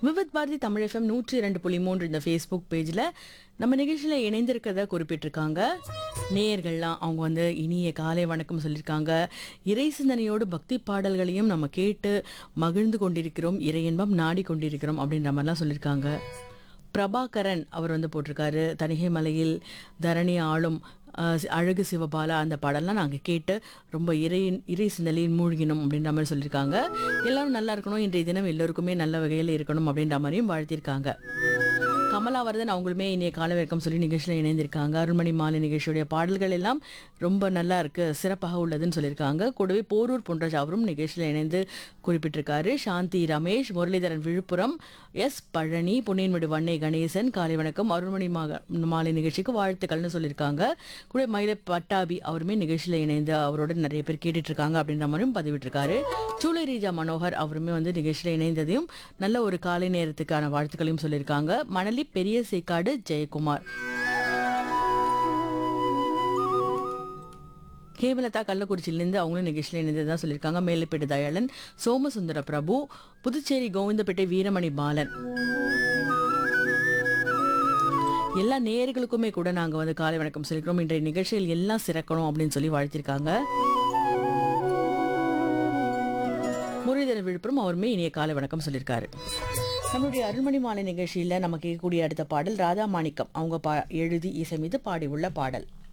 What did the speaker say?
Vividh Bharathi Tamil FM நூற்றி இரண்டு புள்ளி மூன்று இந்த ஃபேஸ்புக் பேஜில் நம்ம நிகழ்ச்சியில் இணைந்திருக்கிறத குறிப்பிட்டிருக்காங்க நேயர்கள்லாம் அவங்க வந்து இனிய காலை வணக்கம் சொல்லியிருக்காங்க இறை சிந்தனையோடு பக்தி பாடல்களையும் நம்ம கேட்டு மகிழ்ந்து கொண்டிருக்கிறோம் இறை இன்பம் நாடி கொண்டிருக்கிறோம் அப்படின்ற மாதிரிலாம் சொல்லியிருக்காங்க பிரபாகரன் அவர் வந்து போட்டிருக்காரு தணிகை மலையில் தரணி ஆளும் அஹ், சி- அழகு சிவபாலா அந்த பாடல்லாம் நாங்கள் கேட்டு ரொம்ப இறை இறை சிந்தனையில் மூழ்கினோம் அப்படின்ற மாதிரி சொல்லியிருக்காங்க எல்லாரும் நல்லா இருக்கணும் இன்றைய தினம் எல்லோருக்குமே நல்ல வகையில் இருக்கணும் அப்படின்ற மாதிரியும் வாழ்த்தியிருக்காங்க கமலாவர்தன் அவங்களுமே இனிய கால வணக்கம் சொல்லி நிகழ்ச்சியில் இணைந்திருக்காங்க அருள்மணி மாலை நிகழ்ச்சியுடைய பாடல்கள் எல்லாம் ரொம்ப நல்லா இருக்கு சிறப்பாக உள்ளதுன்னு சொல்லியிருக்காங்க கூடவே போரூர் பொன்ராஜ் அவரும் நிகழ்ச்சியில் இணைந்து குறிப்பிட்டிருக்காரு சாந்தி ரமேஷ் முரளிதரன் விழுப்புரம் எஸ் பழனி பொன்னியன்மடு வண்ணை கணேசன் காலை வணக்கம் அருள்மணி மாக- மாலை நிகழ்ச்சிக்கு வாழ்த்துக்கள்னு சொல்லியிருக்காங்க கூட மயிலை பட்டாபி அவருமே நிகழ்ச்சியில் இணைந்து அவரோட நிறைய பேர் கேட்டுட்டு இருக்காங்க அப்படின்ற மாதிரியும் பதிவிட்டிருக்காரு சூளை ரீஜா மனோகர் அவருமே வந்து நிகழ்ச்சியில் இணைந்ததையும் நல்ல ஒரு காலை நேரத்துக்கான வாழ்த்துக்களையும் சொல்லியிருக்காங்க மணலி பெரிய சேக்காடு ஜெயக்குமார் ஹேமலதா கள்ளக்குறிச்சியிலேருந்து அவங்களும் நிகழ்ச்சியில் இணைந்ததான் சொல்லியிருக்காங்க மேலப்பேட்டு தயாளன் சோமசுந்தர பிரபு புதுச்சேரி கோவிந்தப்பேட்டை வீரமணி பாலன் எல்லா நேயர்களுக்குமே கூட நாங்கள் வந்து காலை வணக்கம் சொல்லிக்கிறோம் இன்றைய நிகழ்ச்சியில் எல்லாம் சிறக்கணும் அப்படின்னு சொல்லி வாழ்த்திருக்காங்க முரளிதரன் விழுப்புரம் அவருமே இனிய காலை வணக்கம் சொல்லியிருக்காரு நம்மளுடைய அருள்மணி மாலை நிகழ்ச்சியில் நம்ம கேட்கக்கூடிய அடுத்த பாடல் ராதா மாணிக்கம் அவங்க பா எழுதி இசைமீது பாடி உள்ள பாடல்